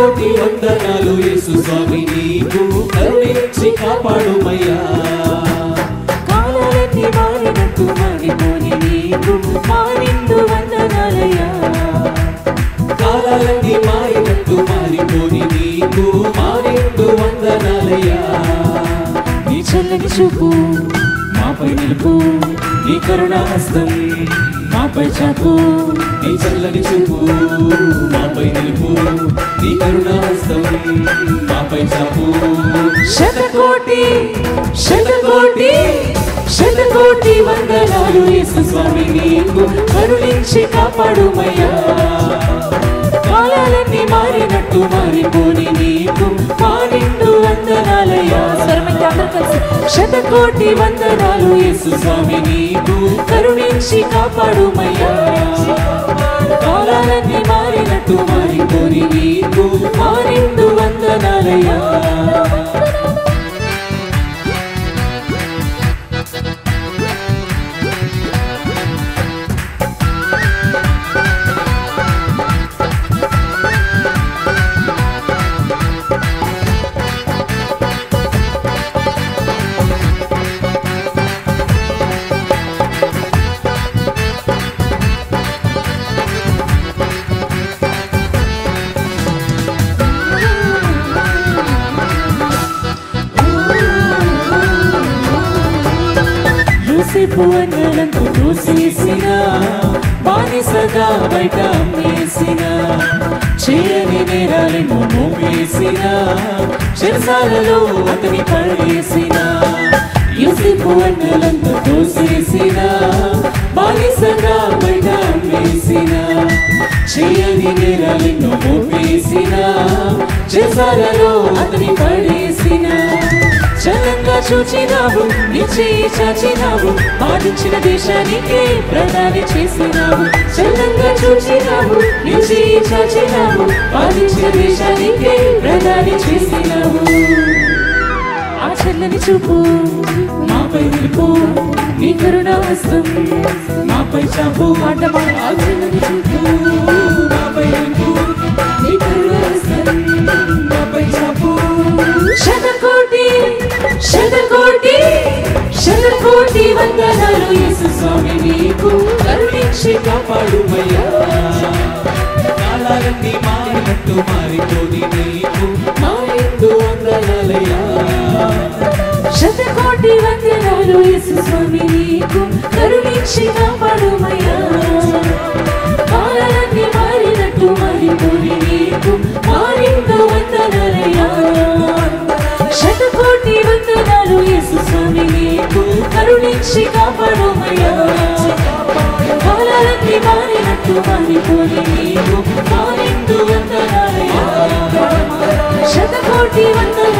శతకోటి వందనాలు యేసు స్వామి నీకు కరుణించి కాపాడుమయ్యా కాలాలన్నీ మారినట్టు మారిపోని నీకు మారిండు వందనాలయ్యా కాలాలన్నీ మారినట్టు మారిపోని నీకు మారిండు వందనాలయ్యా నీ చల్లని చూపు మాపై నిలుపు నీ కరుణాహస్తం మాపై చాపు నీ చల్లని చూపు మాపై నిలుపు నీ కరుణాహస్తం మాపై చాపు శతకోటి శతకోటి శతకోటి వందనాలు యేసు స్వామి నీకు కరుణించి కాపాడుమయ్యా కాలాలన్నీ మారినట్టు మారిపోని నీకు మారిండు వందనాలయ్యా స్వరమైతే అందరూ కలిసి శతకోటి వందనాలు యేసు స్వామి నీకు కరుణించి కాపాడుమయ్యా కాలాలన్నీ మారినట్టు మారిపోని నీకు మారిండు వందనాలయ్యా యోసేపు అన్నలంతో తోసేసిన బానిసగా బయట అమ్మేసిన చేయని నేరాలను మోపేసిన చెరసాలలో అతని పడేసిన యోసేపు అన్నలంతో తోసేసిన బానిసగా బయట అమ్మేసిన చేయని నేరాలను మోపేసిన చెరసాలలో అతని పడేసిన చలంగా చూచినావు నీ చేయి చాచినావు పాటించిన దేశానికి ప్రధాని చేసినావు చల్లంగా చూచినావు నీ చేయి చాచినావు పాటించిన దేశానికి ప్రధాని చేసినావు ఆ చల్లని చూపు మాపై నిలుపు నీ కరుణాస్తం మాపై చాపు మాట మాట ఆ చల్లని చూపు మాపై నిలుపు నీ కరుణాహస్తం మాపై చాపు శతకోటి శతకోటి శతకోటి వందనాలు యేసు స్వామి నీకు కరుణించి కాపాడుమయ్యా కాలాలన్నీ మారినట్టు మారిపోని నీకు మారిండు వందనాలయ్యా శతకోటి వందనాలు యేసు స్వామి నీకు కరుణించి కాపాడుమయ్యా కాలాలన్నీ మారినట్టు మారిపోని నీకు మారిండు వందనాలయ్యా శతకోటి వందనాలు యేసు స్వామి నీకు కరుణించి కాపాడుమయ్యా కాలాలన్నీ మారినట్టు మారిపోని నీకు మారిండు వందనాలయ్యా శతకోటి వందనాలు